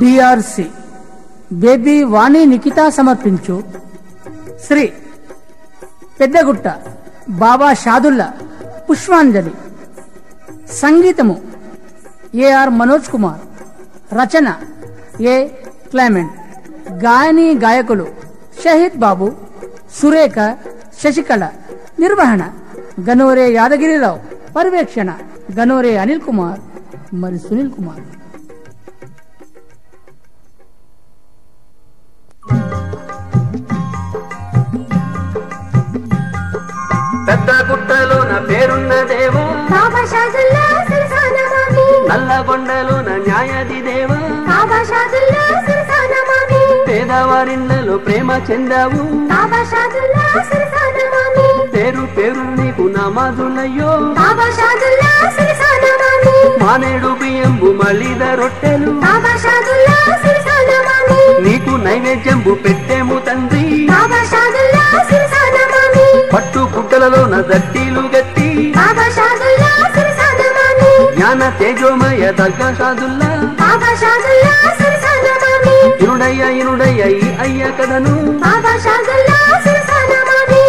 DRC baby వాణి నిఖిత సమర్పించు శ్రీ పెద్దగుట్ట బాబా షాదుల్లా పుష్పాంజలి సంగీతము ఏఆర్ మనోజ్ కుమార్ రచన ఏ క్లైమెంట్ గాయని గాయకులు షహీద్ బాబు సురేఖ శశికళ నిర్వహణ గనోరే యాదగిరిరావు పర్యవేక్షణ గనోరే అనిల్ కుమార్ మరి సునీల్ కుమార్ పెద్ద గుట్టలోన పేరున్న దేవా బాబా షాదుల్లా సిరసాన మామి నల్లగొండలోన న్యాయది దేవా బాబా షాదుల్లా సిరసాన మామి పేదవారిళ్లలో ప్రేమ చెందావు బాబా షాదుల్లా సిరసాన మామి పేరు పేరు నీకు నమాజులయ్యో బాబా షాదుల్లా సిరసాన మామి మానేడు బియ్యంబు మలిద రొట్టెలు బాబా షాదుల్లా సిరసాన మామి నీకు నైవేద్యంబు పెట్టేము తండ్రి బాబా షాదుల్లా సిరసాన మామి పట్టు గుడ్డలలోన దట్టీలు గట్టి బాబా షాదుల్లా సిరసాన మామి జ్ఞాన తేజోమయ దగ్గ సాదుల్లా బాబా షాదుల్లా సిరసాన మామి ఇనుడయ్య ఇనుడయ్య ఈ అయ్య కథను బాబా షాదుల్లా సిరసాన మామి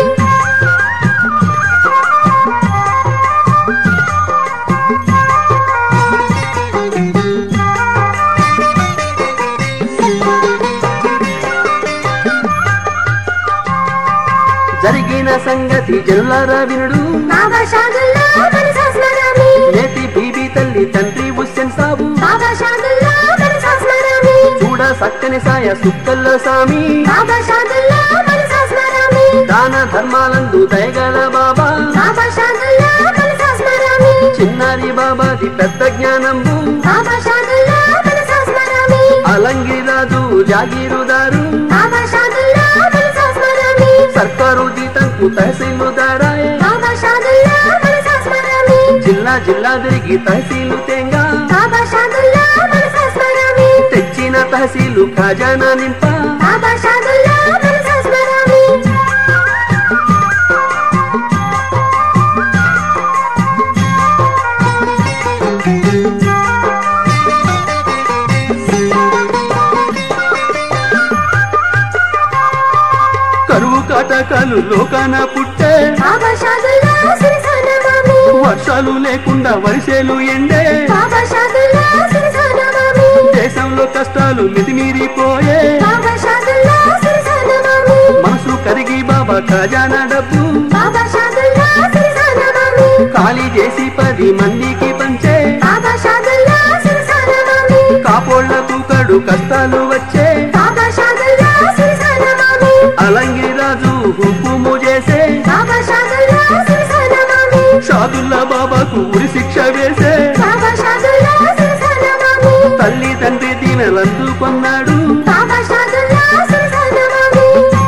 జరిగిన సంగతి జనులారా వినుడు బాబా షాదుల్లా మనసాస్మరామి నేతి బీబీ తల్లి తండ్రి హుస్సేన్ సాబు బాబా షాదుల్లా మనసాస్మరామి చూడ సక్కని సాయ సుక్కల్ల సామి బాబా షాదుల్లా మనసాస్మరామి దాన ధర్మాలందు దయగల బాబా బాబా షాదుల్లా మనసాస్మరామి చిన్నారి బాబాది పెద్ద జ్ఞానంబు బాబా షాదుల్లా మనసాస్మరామి అలంగిరి రాజు జాగీరుదారు బాబా షాదుల్లా మనసాస్మరామి సర్కారు జీతంకు తహసీలుదారాయే బాబా షాదుల్లా మనసాస్మరామి జిల్లా జిల్లా తిరిగి తహసీలు తేంగా బాబా షాదుల్లా మనసాస్మరామి తెచ్చిన తహసీలు ఖజానా నింప బాబా షాదుల్లా మనసాస్మరామి కరువు కాటకాలు లోకాన పుట్టే బాబా షాదుల్లా సిరసాన మామి వర్షాలు లేకుండా వరిసేలు ఎండే బాబా షాదుల్లా సిరసాన మామి దేశంలో కష్టాలు మితిమీరిపోయే బాబా షాదుల్లా సిరసాన మామి మనసు కరిగి బాబా ఖజానా డబ్బు బాబా షాదుల్లా సిరసాన మామి ఖాళీ చేసి పది మందికి పంచే బాబా షాదుల్లా సిరసాన మామి కాపోళ్లకు కడు కష్టాలు వచ్చే బాబా షాదుల్లా సిరసాన మామి అలంగిరి రాజు హుకుము చేసే బాబా షాదుల్లా సిరసాన మామి షాదుల్లా బాబాకు ఉరి శిక్ష వేసే బాబా షాదుల్లా సిరసాన మామి తల్లి తండ్రి దీవెనలందుకున్నాడు బాబా షాదుల్లా సిరసాన మామి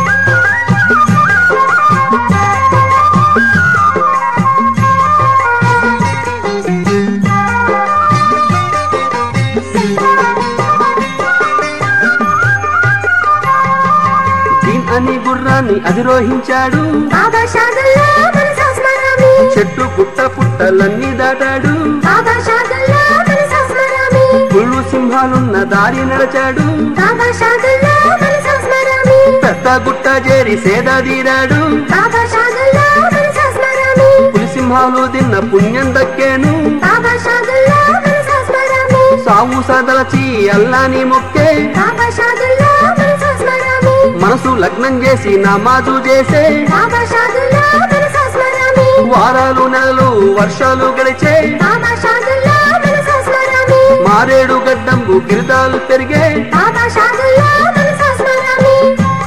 దీన్ అని గుర్రాన్ని అధిరోహించాడు బాబా షాదుల్లా మనసాస్మరామి చెట్టు పుట్ట పుట్టలన్నీ దాటాడు బాబా షాదుల్లా మనసాస్మరామి పుళ్ళు సింహాలున్న దారి నడిచాడు బాబా షాదుల్లా మనసాస్మరామి పెద్ద గుట్ట చేరి సేద తీరాడు బాబా షాదుల్లా మనసాస్మరామి పులి సింహాలు తిన్న పుణ్యం దక్కేను బాబా షాదుల్లా మనసాస్మరామి సావు సదలచి అల్లాని మొక్కే బాబా షాదుల్లా మనసాస్మరామి మనసు లగ్నం చేసి నమాజు చేసే బాబా షాదుల్లా మనసాస్మరామి వారాలు నెలలు వర్షాలు గడిచే బాబా షాదుల్లా మనసాస్మరామి మారేడు గడ్డంబు గిరిదాలు పెరిగే బాబా షాదుల్లా మనసాస్మరామి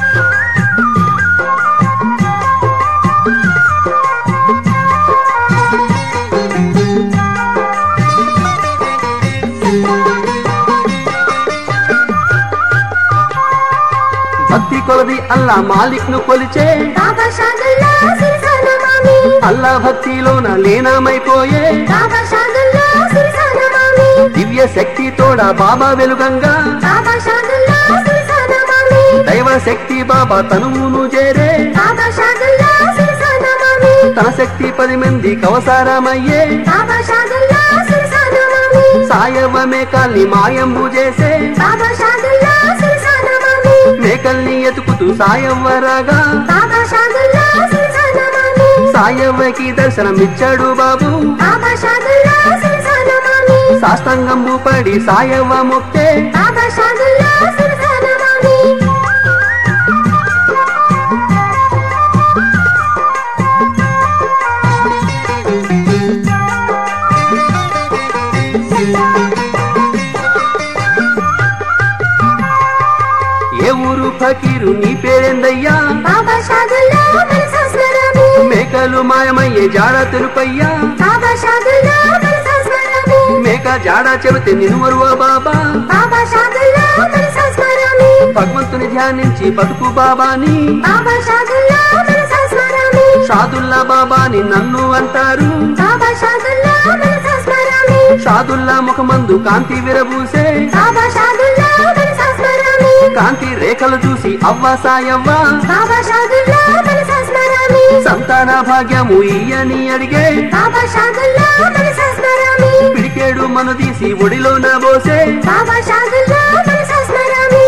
భక్తి కొలది అల్లా మాలిక్ ను కొలిచే బాబా షాదుల్లా సిరసాన మామి అల్లా భక్తిలోన లీనమైపోయే బాబా షాదుల్లా సిరసాన మామి దివ్య శక్తి తోడ బాబా వెలుగంగా బాబా షాదుల్లా సిరసాన మామి దైవ శక్తి బాబా తనువును చేరే బాబా షాదుల్లా సిరసాన మామి తన శక్తి పది మంది కవసారమయ్యే బాబా షాదుల్లా సిరసాన మామి సాయవమే కాలి మాయంబు చేసే బాబా షాదుల్లా మేకల్ని ఎతుకుతూ సాయవ్వ రాగా బాబా షాదుల్లా సిరిసానమామి సాయవ్వకి దర్శనమిచ్చాడు బాబు బాబా షాదుల్లా సిరిసానమామి సాష్టంగంబు పడి సాయవ్వ మొక్కే బాబా షాదుల్లా సిరిసానమామి ఏ ఊరు ఫకీరు నీ పేరేందయ్యా బాబా షాదుల్లా మనసాస్మరామి మేకలు మాయమయ్యే జాడ తెలుపయ్యా బాబా షాదుల్లా మనసాస్మరామి మేక జాడ చెబితే నినుమరువా బాబా బాబా షాదుల్లా మనసాస్మరామి భగవంతుని ధ్యానించి బతుకు బాబాని బాబా షాదుల్లా మనసాస్మరామి షాదుల్లా బాబాని నన్ను అంటారు బాబా షాదుల్లా మనసాస్మరామి షాదుల్లా ముఖమందు కాంతి విరబూసే బాబా షాదుల్లా మనసాస్మరామి కాంతి రేఖలు చూసి అవ్వ సాయవ్వ బాబా షాదుల్లా మనసాస్మరామి సంతాన భాగ్యము ఇయ్యని అడిగే బాబా షాదుల్లా మనసాస్మరామి పిడికేడు మను తీసి ఒడిలోన బోసే బాబా షాదుల్లా మనసాస్మరామి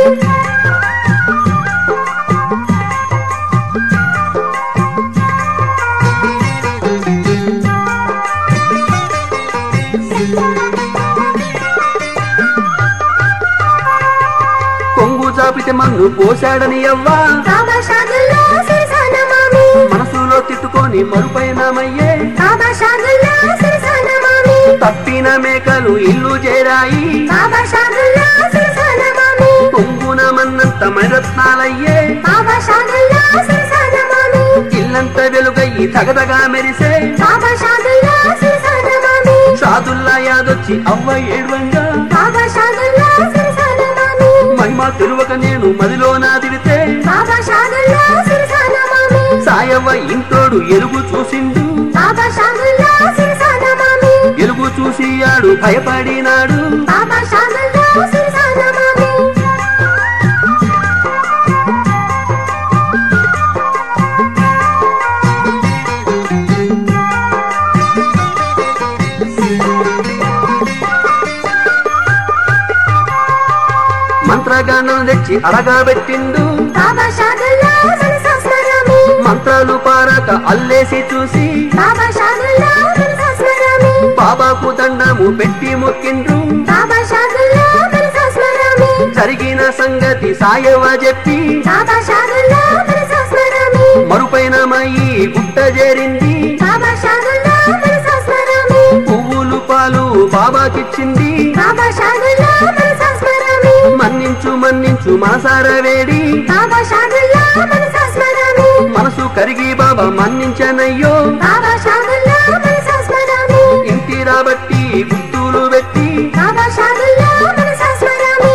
కొంగు చాపితే మన్ను పోశాడని అవ్వ బాబా షాదుల్లా సిరిసానమామి మనసులో తిట్టుకొని మరుపైనమయ్యే బాబా షాదుల్లా సిరిసానమామి తప్పిన మేకలు ఇల్లు చేరాయి బాబా షాదుల్లా సిరిసానమామి కొంగున మన్నంత మరత్నాలయ్యే బాబా షాదుల్లా సిరిసానమామి ఇల్లంత వెలుగయ్యి తగదగా మెరిసే బాబా షాదుల్లా సిరిసానమామి షాదుల్లా యాదొచ్చి అవ్వ ఏడ్వంగా బాబా షాదుల్లా సిరిసానమామి మహిమ తెలువక నేను మదిలో నాదిరితే బాబా షాదుల్లా సిరిసానమామి సాయవ్వ ఇంటోడు ఎలుగు చూసిండు బాబా షాదుల్లా సిరిసానమామి ఎలుగు చూసి ఆడు భయపడినాడు బాబా షాదుల్లా సిరిసానమామి మంత్రగానం తెచ్చి అడగబెట్టిండు బాబా షాదుల్లా మనసాస్మరామి మంత్రాలు పారాక అల్లేసి చూసి బాబా షాదుల్లా మనసాస్మరామి బాబాకు దండము పెట్టి మొక్కిండ్రు బాబా షాదుల్లా మనసాస్మరామి జరిగిన సంగతి సాయవ చెప్పి బాబా షాదుల్లా మనసాస్మరామి మరుపైన మయి గుట్ట చేరింది బాబా షాదుల్లా మనసాస్మరామి పువ్వులు పాలు బాబాకిచ్చింది బాబా షాదుల్లా మనసాస్మరామి మన్నించు మన్నించు మనసార వేడి బాబా షాదుల్లా మనసాస్మరామి మనసు కరిగి బాబా మన్నించనయ్యో బాబా షాదుల్లా మనసాస్మరామి ఇంటి రాబట్టి గుర్తులు పెట్టి బాబా షాదుల్లా మనసాస్మరామి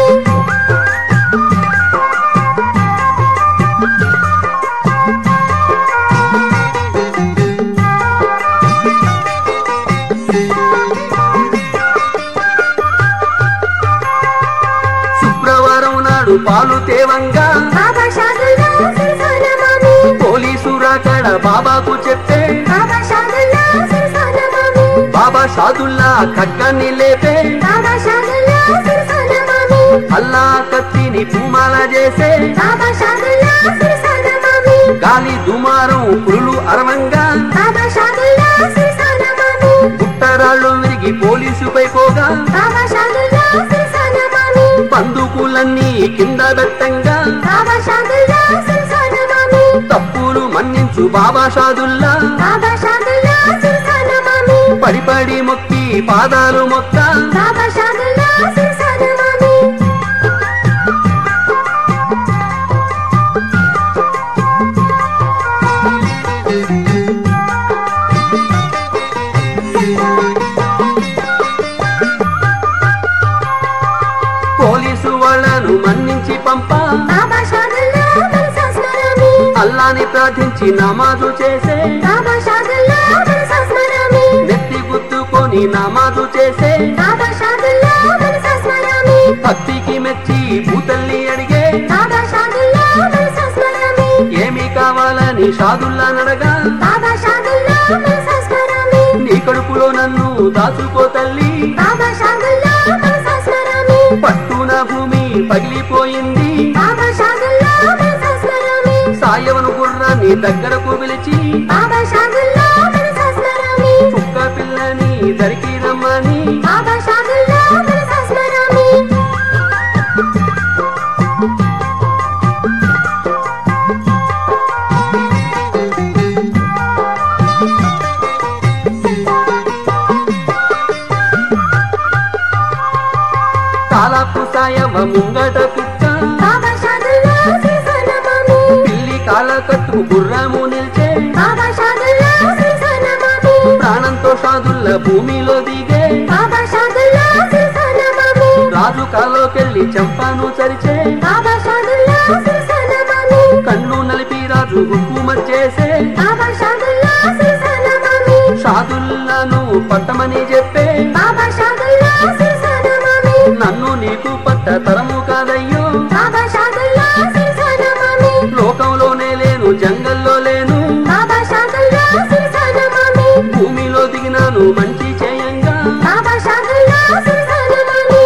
శుక్రవారం నాడు పాలు తేవంగా బాబా షాదుల్లా సిరిసానమామి పోలీసు రాకడ బాబాకు చెప్పే బాబా షాదుల్లా సిరిసానమామి బాబా షాదుల్లా ఖడ్గాన్ని లేపే బాబా షాదుల్లా సిరిసానమామి అల్లా కత్తిని పూమాల చేసే బాబా షాదుల్లా సిరిసానమామి గాలి దుమారం పురులు అరవంగా బాబా షాదుల్లా సిరిసానమామి పుట్టరాళ్ళు విరిగి పోలీసుపై పోగా బాబా షాదుల్లా సిరిసానమామి బందుకులన్నీ కింద పెట్టంగా బాబా షాదుల్లా సిరిసానమామి తప్పులు మన్నించు బాబా షాదుల్లా బాబా షాదుల్లా సిరిసానమామి పడి పడి మొక్కి పాదాలు మొక్క బాబా షాదుల్లా సిరిసానమామి పోలీసు వాళ్ళను మన్నించి పంప బాబా షాదుల్లా మనసాస్మరామి అల్లాని ప్రార్థించి నమాజు చేసే బాబా షాదుల్లా మనసాస్మరామి నెత్తి గుద్దుకొని నమాజు చేసే బాబా షాదుల్లా మనసాస్మరామి భక్తికి మెచ్చి భూతల్ని అడిగే బాబా షాదుల్లా మనసాస్మరామి ఏమి కావాలని షాదుల్లా నడగా బాబా షాదుల్లా మనసాస్మరామి నీ కడుపులో నన్ను దాచుకో తల్లి బాబా షాదుల్లా మనసాస్మరామి పట్టున భూమి పగిలిపోయింది బాబా షాదుల్లా పిల్లోని దగ్గరకు పిలిచి బాబా షాదుల్లా మనసా స్మరామి కుక్క పిల్లని దరికి రమ్మని బాబా షాదుల్లా మనసా స్మరామి కాలాపు సాయమ ముంగట కుక్క బాబా షాదుల్లా శ్రీసనమామి పిల్లి కాల కట్టు గుర్రము నిల్చే బాబా షాదుల్లా శ్రీసనమామి ప్రాణంతో షాదుల్ల భూమిలో దిగే బాబా షాదుల్లా శ్రీసనమామి రాజు కాలోకెళ్ళి చంపాను చరిచే బాబా షాదుల్లా శ్రీసనమామి కన్ను నలిపి రాజు హుకుమత్ చేసే బాబా షాదుల్లా శ్రీసనమామి షాదుల్లాను పట్టమని చెప్పే బాబా షాదుల్లా శ్రీసనమామి నన్ను నీకు పట్ట తరము కాదయ్యో బాబా షాదుల్లా శ్రీసనమామి లోకంలోనే లేను జంగల్లో లేను బాబా షాదుల్లా శ్రీసనమామి భూమిలో దిగినాను మంచి చేయంగా బాబా షాదుల్లా శ్రీసనమామి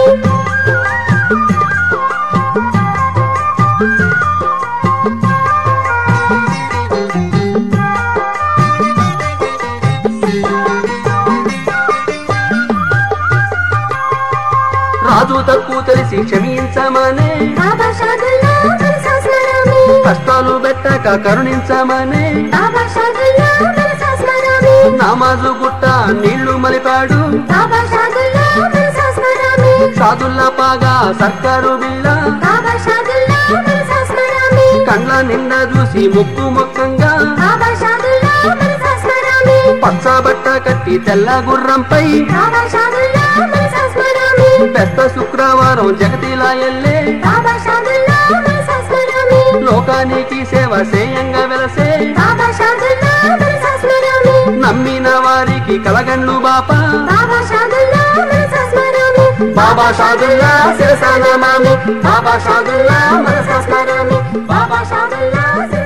రాజు తక్కువ తెలిసి క్షమించమనే బాబా షాదుల్లా మనసా స్మరామి కష్టాలు పెట్టక కరుణించమనే బాబా షాదుల్లా మనసా స్మరామి నామాజు గుట్ట నీళ్లు మలిపాడు బాబా షాదుల్లా మనసా స్మరామి షాదుల్లా పాగా సర్కారు బిళ్ళ బాబా షాదుల్లా మనసా స్మరామి కండ్ల నిండా చూసి ముక్కు మొక్కంగా బాబా షాదుల్లా మనసా స్మరామి పచ్చ బట్ట కట్టి తెల్ల గుర్రంపై బాబా షాదుల్లా మనసా స్మరామి పెద్ద శుక్రవారం జగతిలా ఎల్లే బాబా షాదుల్లా మనసా స్మరామి లోకానికి సేవ సేయంగా వెలసే బాబా షాదుల్లా మనసా స్మరామి నమ్మిన వారికి కలగండ్లు బాపా బాబా షాదుల్లా మనసా స్మరామి బాబా షాదుల్లా శిరసానమామి బాబా షాదుల్లా మనసా స్మరామి బాబా షాదుల్లా